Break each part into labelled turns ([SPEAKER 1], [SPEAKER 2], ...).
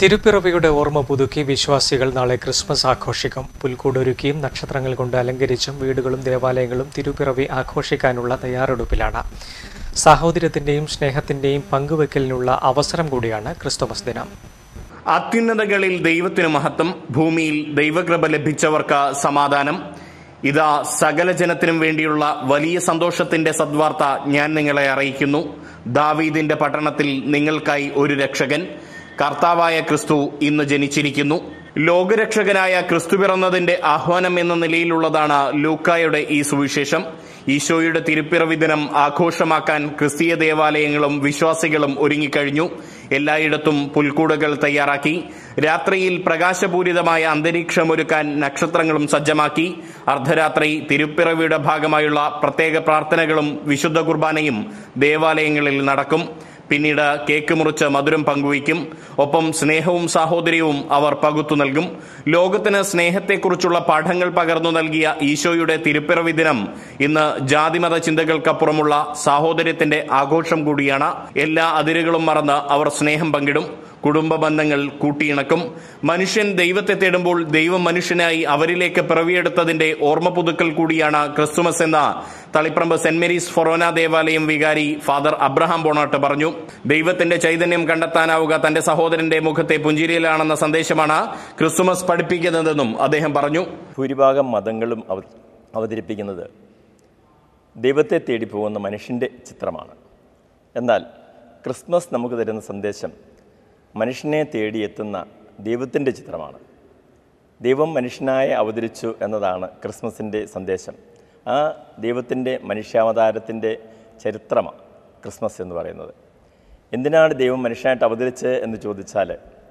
[SPEAKER 1] തിരുപ്പിറവിയുടെ ഓർമ്മ പുതുക്കി വിശ്വാസികൾ നാളെ ക്രിസ്മസ് ആഘോഷിക്കും പുൽക്കൂടൊരുക്കിയും നക്ഷത്രങ്ങൾ കൊണ്ട് അലങ്കരിച്ചും വീടുകളും ദേവാലയങ്ങളും തിരുപ്പിറവി ആഘോഷിക്കാനുള്ള തയ്യാറെടുപ്പിലാണ് സാഹോദര്യത്തിന്റെയും സ്നേഹത്തിന്റെയും പങ്കുവെക്കലിനുള്ള അവസരം കൂടിയാണ് ക്രിസ്തുമസ് ദിനം
[SPEAKER 2] അത്യുന്നതകളിൽ ദൈവത്തിന് മഹത്വം ഭൂമിയിൽ ദൈവകൃപ ലഭിച്ചവർക്ക് സമാധാനം ഇതാ സകല ജനത്തിനും വേണ്ടിയുള്ള വലിയ സന്തോഷത്തിന്റെ സദ്വാർത്ത ഞാൻ നിങ്ങളെ അറിയിക്കുന്നു ദാവീദിന്റെ പട്ടണത്തിൽ നിങ്ങൾക്കായി ഒരു രക്ഷകൻ കർത്താവായ ക്രിസ്തു ഇന്ന് ജനിച്ചിരിക്കുന്നു ലോകരക്ഷകനായ ക്രിസ്തു പിറന്നതിന്റെ ആഹ്വാനം എന്ന നിലയിലുള്ളതാണ് ലൂക്കായുടെ ഈ സുവിശേഷം ഈശോയുടെ തിരുപ്പിറവി ദിനം ആഘോഷമാക്കാൻ ക്രിസ്തീയ ദേവാലയങ്ങളും വിശ്വാസികളും ഒരുങ്ങിക്കഴിഞ്ഞു എല്ലായിടത്തും പുൽക്കൂടുകൾ തയ്യാറാക്കി രാത്രിയിൽ പ്രകാശപൂരിതമായ അന്തരീക്ഷമൊരുക്കാൻ നക്ഷത്രങ്ങളും സജ്ജമാക്കി അർദ്ധരാത്രി തിരുപ്പിറവിയുടെ ഭാഗമായുള്ള പ്രത്യേക പ്രാർത്ഥനകളും വിശുദ്ധ കുർബാനയും ദേവാലയങ്ങളിൽ നടക്കും പിന്നീട് കേക്ക് മുറിച്ച് മധുരം പങ്കുവയ്ക്കും ഒപ്പം സ്നേഹവും സാഹോദര്യവും അവർ പകുത്തു നൽകും ലോകത്തിന് സ്നേഹത്തെക്കുറിച്ചുള്ള പാഠങ്ങൾ പകർന്നു നൽകിയ ഈശോയുടെ തിരുപ്പിറവി ദിനം ഇന്ന് ജാതിമത ചിന്തകൾക്കപ്പുറമുള്ള സാഹോദര്യത്തിന്റെ ആഘോഷം കൂടിയാണ് എല്ലാ അതിരുകളും മറന്ന് അവർ സ്നേഹം പങ്കിടും കുടുംബ ബന്ധങ്ങൾ കൂട്ടിയിണക്കും മനുഷ്യൻ ദൈവത്തെ തേടുമ്പോൾ ദൈവം മനുഷ്യനായി അവരിലേക്ക് പിറവിയെടുത്തതിന്റെ ഓർമ്മ പുതുക്കൽ കൂടിയാണ് ക്രിസ്തുമസ് എന്ന തളിപ്രമ്പ് സെന്റ് മേരീസ് ഫൊറോന ദേവാലയം വികാരി ഫാദർ അബ്രഹാം ബോണാട്ട് പറഞ്ഞു ദൈവത്തിന്റെ ചൈതന്യം കണ്ടെത്താനാവുക തന്റെ സഹോദരന്റെ മുഖത്തെ പുഞ്ചിരിയിലാണെന്ന സന്ദേശമാണ് ക്രിസ്തുമസ് പഠിപ്പിക്കുന്നതെന്നും അദ്ദേഹം പറഞ്ഞു
[SPEAKER 3] ഭൂരിഭാഗം മതങ്ങളും അവ അവതരിപ്പിക്കുന്നത് ദൈവത്തെ തേടി പോകുന്ന മനുഷ്യൻ്റെ ചിത്രമാണ് എന്നാൽ ക്രിസ്മസ് നമുക്ക് തരുന്ന സന്ദേശം മനുഷ്യനെ തേടിയെത്തുന്ന ദൈവത്തിൻ്റെ ചിത്രമാണ് ദൈവം മനുഷ്യനായി അവതരിച്ചു എന്നതാണ് ക്രിസ്മസിൻ്റെ സന്ദേശം ആ ദൈവത്തിൻ്റെ മനുഷ്യാവതാരത്തിൻ്റെ ചരിത്രമാണ് ക്രിസ്മസ് എന്ന് പറയുന്നത് എന്തിനാണ് ദൈവം മനുഷ്യനായിട്ട് അവതരിച്ചത് എന്ന് ചോദിച്ചാൽ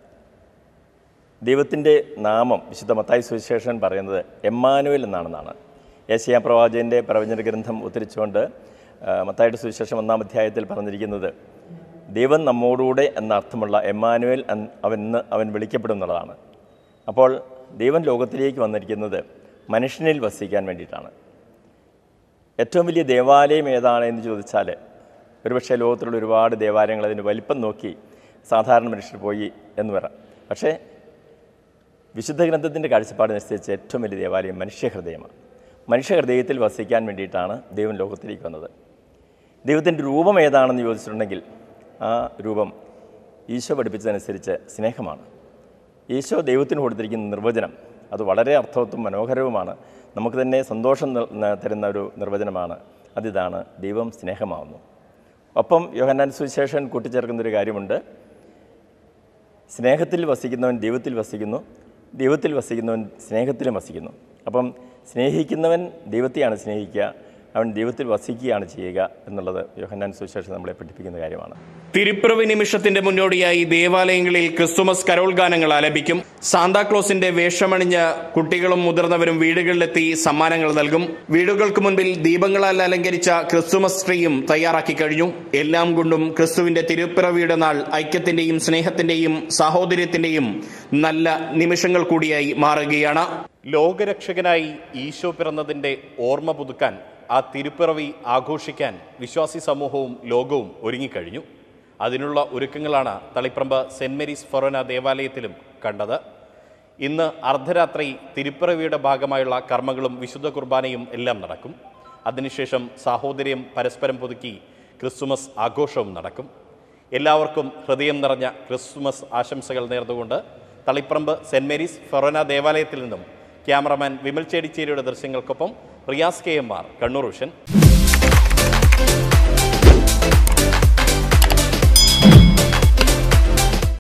[SPEAKER 3] ദൈവത്തിൻ്റെ നാമം വിശുദ്ധ മത്തായി സുവിശേഷൻ പറയുന്നത് എമ്മാനുവൽ എന്നാണെന്നാണ് ഏഷ്യ പ്രവാചകൻ്റെ പ്രവചന ഗ്രന്ഥം ഉദ്ധരിച്ചുകൊണ്ട് ആ, മത്തായിയുടെ സുവിശേഷം ഒന്നാം അധ്യായത്തിൽ പറഞ്ഞിരിക്കുന്നത് ദൈവം നമ്മോടുകൂടെ എന്ന അർത്ഥമുള്ള എമ്മാനുവൽ എന്ന് അവൻ ഇന്ന് അവൻ വിളിക്കപ്പെടും എന്നുള്ളതാണ് അപ്പോൾ ദൈവം ലോകത്തിലേക്ക് വന്നിരിക്കുന്നത് മനുഷ്യനിൽ വസിക്കാൻ വേണ്ടിയിട്ടാണ് ഏറ്റവും വലിയ ദേവാലയം ഏതാണ് എന്ന് ചോദിച്ചാൽ ഒരുപക്ഷെ ലോകത്തിലുള്ള ഒരുപാട് ദേവാലയങ്ങൾ അതിൻ്റെ വലിപ്പം നോക്കി സാധാരണ മനുഷ്യർ പോയി എന്ന് പറയാം പക്ഷേ വിശുദ്ധ ഗ്രന്ഥത്തിൻ്റെ കാഴ്ചപ്പാടിനനുസരിച്ച് ഏറ്റവും വലിയ ദേവാലയം മനുഷ്യഹൃദയമാണ് മനുഷ്യഹൃദയത്തിൽ വസിക്കാൻ വേണ്ടിയിട്ടാണ് ദൈവം ലോകത്തിലേക്ക് വന്നത് ദൈവത്തിൻ്റെ രൂപം ഏതാണെന്ന് ചോദിച്ചിട്ടുണ്ടെങ്കിൽ ആ രൂപം ഈശോ പഠിപ്പിച്ചതനുസരിച്ച് സ്നേഹമാണ് ഈശോ ദൈവത്തിന് കൊടുത്തിരിക്കുന്ന നിർവചനം അത് വളരെ അർത്ഥവത്തും മനോഹരവുമാണ് നമുക്ക് തന്നെ സന്തോഷം ന- ന- തരുന്ന ഒരു നിർവചനമാണ് അതിതാണ് ദൈവം സ്നേഹമാവുന്നു ഒപ്പം യോഹന്നാൻ സുവിശേഷൻ കൂട്ടിച്ചേർക്കുന്ന ഒരു കാര്യമുണ്ട് സ്നേഹത്തിൽ വസിക്കുന്നവൻ ദൈവത്തിൽ വസിക്കുന്നു ദൈവത്തിൽ വസിക്കുന്നവൻ സ്നേഹത്തിലും വസിക്കുന്നു അപ്പം സ്നേഹിക്കുന്നവൻ ദൈവത്തെയാണ് സ്നേഹിക്കുക അവൻ ദൈവത്തിൽ വസിക്കുകയാണ് ചെയ്യുക എന്നുള്ളത് യോഹന്നാൻ സുവിശേഷം നമ്മളെ പഠിപ്പിക്കുന്ന കാര്യമാണ്
[SPEAKER 2] തിരുപ്പിറവി നിമിഷത്തിന്റെ മുന്നോടിയായി ദേവാലയങ്ങളിൽ ക്രിസ്തുമസ് കരോൾ ഗാനങ്ങൾ ആലപിക്കും സാന്താക്ലോസിന്റെ വേഷമണിഞ്ഞ് കുട്ടികളും മുതിർന്നവരും വീടുകളിലെത്തി സമ്മാനങ്ങൾ നൽകും വീടുകൾക്ക് മുൻപിൽ ദീപങ്ങളാൽ അലങ്കരിച്ച ക്രിസ്തുമസ് ട്രീയും തയ്യാറാക്കി കഴിഞ്ഞു എല്ലാം കൊണ്ടും ക്രിസ്തുവിന്റെ തിരുപ്പിറവിയുടെ നാൾ ഐക്യത്തിന്റെയും സ്നേഹത്തിന്റെയും സാഹോദര്യത്തിന്റെയും നല്ല നിമിഷങ്ങൾ കൂടിയായി മാറുകയാണ് ലോകരക്ഷകനായി ഈശോ പിറന്നതിന്റെ ഓർമ്മ പുതുക്കാൻ ആ തിരുപ്പിറവി ആഘോഷിക്കാൻ വിശ്വാസി സമൂഹവും ലോകവും ഒരുങ്ങിക്കഴിഞ്ഞു അതിനുള്ള ഒരുക്കങ്ങളാണ് തളിപ്രമ്പ് സെന്റ് മേരീസ് ഫൊറോന ദേവാലയത്തിലും കണ്ടത് ഇന്ന് അർദ്ധരാത്രി തിരുപ്പിറവിയുടെ ഭാഗമായുള്ള കർമ്മങ്ങളും വിശുദ്ധ കുർബാനയും എല്ലാം നടക്കും അതിനുശേഷം സാഹോദര്യം പരസ്പരം പുതുക്കി ക്രിസ്തുമസ് ആഘോഷവും നടക്കും എല്ലാവർക്കും ഹൃദയം നിറഞ്ഞ ക്രിസ്തുമസ് ആശംസകൾ നേർന്നുകൊണ്ട് തളിപ്പറമ്പ് സെന്റ് മേരീസ് ഫൊറോന ദേവാലയത്തിൽ നിന്നും ക്യാമറമാൻ വിമൽ ചേടിച്ചേരിയുടെ ദൃശ്യങ്ങൾക്കൊപ്പം Riyas K M R Kannur vision